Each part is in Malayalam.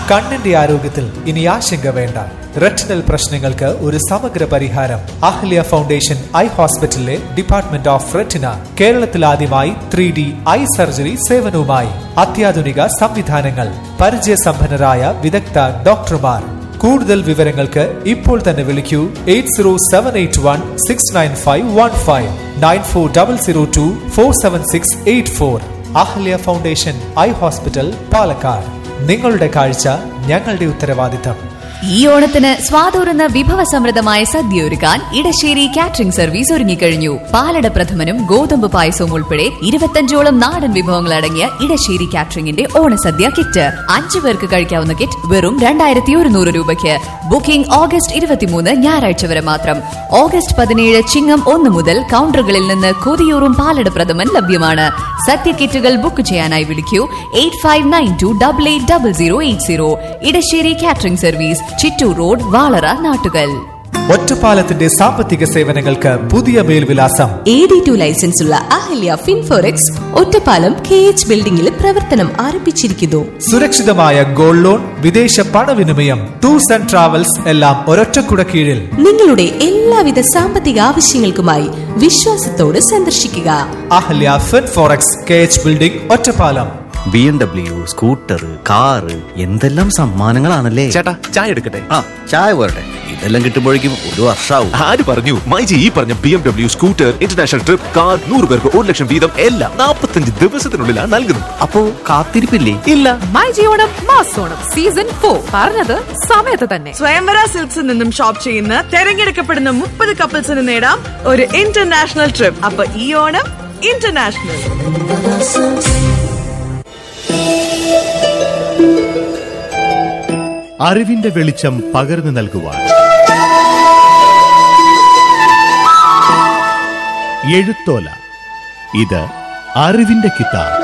കണ്ണിന്റെ ആരോഗ്യത്തിൽ ഇനി ആശങ്ക വേണ്ട റെറ്റിനൽ പ്രശ്നങ്ങൾക്ക് ഒരു സമഗ്ര പരിഹാരം അഹ്ല്യ ഫൗണ്ടേഷൻ ഐ ഹോസ്പിറ്റലിലെ ഡിപ്പാർട്ട്മെന്റ് ഓഫ് റെറ്റിന കേരളത്തിൽ ആദ്യമായി ത്രീ ഡി ഐ സർജറി സേവനവുമായി അത്യാധുനിക സംവിധാനങ്ങൾ പരിചയസമ്പന്നരായ വിദഗ്ധ ഡോക്ടർമാർ കൂടുതൽ വിവരങ്ങൾക്ക് ഇപ്പോൾ തന്നെ വിളിക്കൂ eight zero seven eight one six nine five one five nine four double zero two four seven six eight four Ahalya foundation eye hospital Palakkad നിങ്ങളുടെ കാഴ്ച ഞങ്ങളുടെ ഉത്തരവാദിത്തം ഈ ഓണത്തിന് സ്വാതൂറുന്ന വിഭവസമൃദ്ധമായ സദ്യ ഒരുക്കാൻ ഇടശ്ശേരി കാറ്ററിംഗ് സർവീസ് ഒരുങ്ങിക്കഴിഞ്ഞു പാലട പ്രഥമനും ഗോതമ്പ് പായസവും ഉൾപ്പെടെ ഇരുപത്തഞ്ചോളം നാടൻ വിഭവങ്ങൾ അടങ്ങിയ ഇടശ്ശേരി കാറ്ററിംഗിന്റെ ഓണസദ്യ കിറ്റ് അഞ്ചു പേർക്ക് കഴിക്കാവുന്ന കിറ്റ് വെറും രണ്ടായിരത്തി ഒരുന്നൂറ് രൂപയ്ക്ക് ബുക്കിംഗ് ഓഗസ്റ്റ് ഇരുപത്തിമൂന്ന് ഞായറാഴ്ച വരെ മാത്രം ഓഗസ്റ്റ് പതിനേഴ് ചിങ്ങം ഒന്ന് മുതൽ കൗണ്ടറുകളിൽ നിന്ന് കൊതിയൂറും പാലട പ്രഥമൻ ലഭ്യമാണ് സദ്യ കിറ്റുകൾ ബുക്ക് ചെയ്യാനായി വിളിക്കൂ eight five nine two double eight double zero eight zero Edassery catering service Chittur road Valara Nattukal ഒറ്റപ്പാലത്തിന്റെ സാമ്പത്തിക സേവനങ്ങൾക്ക് പുതിയ മേൽവിലാസം എ ഡി ടു ലൈസൻസ് ഉള്ള Ahalya Finforex Ottapalam K H ബിൽഡിംഗിൽ പ്രവർത്തനം ആരംഭിച്ചിരിക്കുന്നു സുരക്ഷിതമായ ഗോൾഡ് ലോൺ വിദേശ പണവിനിമയം ടൂർസ് ആൻഡ് ട്രാവൽസ് എല്ലാം ഒരൊറ്റക്കുട കീഴിൽ നിങ്ങളുടെ എല്ലാവിധ സാമ്പത്തിക ആവശ്യങ്ങൾക്കുമായി വിശ്വാസത്തോട് സന്ദർശിക്കുക Ahalya fin forex K H building Ottapalam B M W scooter car എന്തെല്ലാം സമ്മാനങ്ങളാണല്ലേ ചേട്ടാ ചായ എടുക്കട്ടെ ആ ചായ പോരട്ടെ ഇതെല്ലാം കിട്ടുമ്പോഴേക്കും ഒരു വർഷാവും ആര് പറഞ്ഞു മൈജി ഈ പറഞ്ഞ B M W scooter international trip car നൂറ് പേർക്ക് ഒരു ലക്ഷം വീതം എല്ലാം നാൽപ്പത്തഞ്ച് ദിവസത്തിനുള്ളിലാണ് നൽകുന്നത് അപ്പോ കാത്തിരിപ്പില്ലേ ഇല്ല myG Onam mass Onam season four പറഞ്ഞത് സമയത്ത് തന്നെ സ്വയംവര സിൽക്സിൽ നിന്നും ഷോപ്പ് ചെയ്യുന്ന തെരഞ്ഞെടുക്കപ്പെടുന്ന മുപ്പത് കപ്പിൾസിന് നേടാം ഒരു ഇന്റർനാഷണൽ ട്രിപ്പ് അപ്പൊ ഈ ഓണം ഇന്റർനാഷണൽ അറിവിന്റെ വെളിച്ചം പകർന്നു നൽകുവാൻ എഴുത്തോല ഇത് അറിവിന്റെ കിതാബ്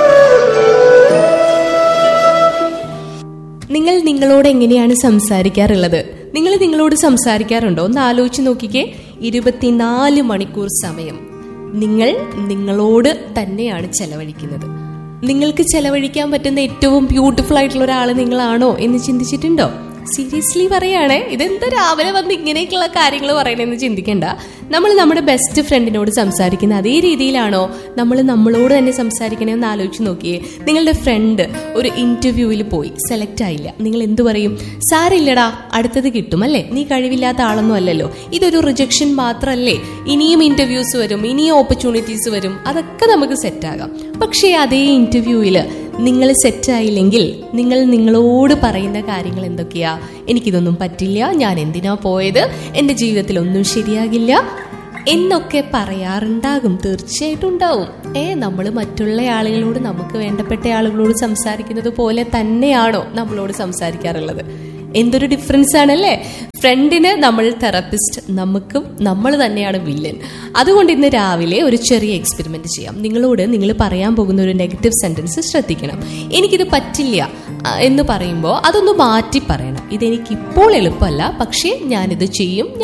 നിങ്ങൾ നിങ്ങളോട് എങ്ങനെയാണ് സംസാരിക്കാറുള്ളത് നിങ്ങൾ നിങ്ങളോട് സംസാരിക്കാറുണ്ടോ ഒന്ന് ആലോചിച്ച് നോക്കിക്കേ ഇരുപത്തിനാല് മണിക്കൂർ സമയം നിങ്ങൾ നിങ്ങളോട് തന്നെയാണ് ചെലവഴിക്കുന്നത് നിങ്ങൾക്ക് ചെലവഴിക്കാൻ പറ്റുന്ന ഏറ്റവും ബ്യൂട്ടിഫുൾ ആയിട്ടുള്ള ഒരാൾ നിങ്ങളാണോ എന്ന് ചിന്തിച്ചിട്ടുണ്ടോ സീരിയസ്ലി പറയുകയാണേ ഇതെന്താ രാവിലെ വന്ന് ഇങ്ങനെയൊക്കെയുള്ള കാര്യങ്ങൾ പറയണമെന്ന് ചിന്തിക്കണ്ട നമ്മൾ നമ്മുടെ ബെസ്റ്റ് ഫ്രണ്ടിനോട് സംസാരിക്കുന്ന അതേ രീതിയിലാണോ നമ്മൾ നമ്മളോട് തന്നെ സംസാരിക്കണമെന്ന് ആലോചിച്ച് നോക്കിയേ നിങ്ങളുടെ ഫ്രണ്ട് ഒരു ഇന്റർവ്യൂവിൽ പോയി സെലക്ട് ആയില്ല നിങ്ങൾ എന്തു പറയും സാരില്ലടാ അടുത്തത് കിട്ടും അല്ലേ നീ കഴിവില്ലാത്ത ആളൊന്നും അല്ലല്ലോ ഇതൊരു റിജക്ഷൻ മാത്രമല്ലേ ഇനിയും ഇന്റർവ്യൂസ് വരും ഇനിയും ഓപ്പർച്യൂണിറ്റീസ് വരും അതൊക്കെ നമുക്ക് സെറ്റാകാം പക്ഷേ അതേ ഇന്റർവ്യൂവിൽ നിങ്ങൾ സെറ്റായില്ലെങ്കിൽ നിങ്ങൾ നിങ്ങളോട് പറയുന്ന കാര്യങ്ങൾ എന്തൊക്കെയാ എനിക്കിതൊന്നും പറ്റില്ല ഞാൻ എന്തിനാ പോയത് എൻ്റെ ജീവിതത്തിൽ ഒന്നും ശരിയാകില്ല എന്നൊക്കെ പറയാറുണ്ടാകും തീർച്ചയായിട്ടും ഉണ്ടാവും ഏ നമ്മൾ മറ്റുള്ള ആളുകളോട് നമുക്ക് വേണ്ടപ്പെട്ട ആളുകളോട് സംസാരിക്കുന്നത് പോലെ തന്നെയാണോ നമ്മളോട് സംസാരിക്കാറുള്ളത് എന്തൊരു ഡിഫറൻസ് ആണല്ലേ ഫ്രണ്ടിന് നമ്മൾ തെറപ്പിസ്റ്റ് നമുക്കും നമ്മൾ തന്നെയാണ് വില്ലൻ അതുകൊണ്ട് ഇന്ന് രാവിലെ ഒരു ചെറിയ എക്സ്പെരിമെന്റ് ചെയ്യാം നിങ്ങളോട് നിങ്ങൾ പറയാൻ പോകുന്ന ഒരു നെഗറ്റീവ് സെന്റൻസ് ശ്രദ്ധിക്കണം എനിക്കിത് പറ്റില്ല ആ, എന്ന് പറയുമ്പോൾ അതൊന്ന് മാറ്റി പറയണം ഇതെനിക്കിപ്പോൾ എളുപ്പമല്ല പക്ഷേ ഞാനിത് ചെയ്യും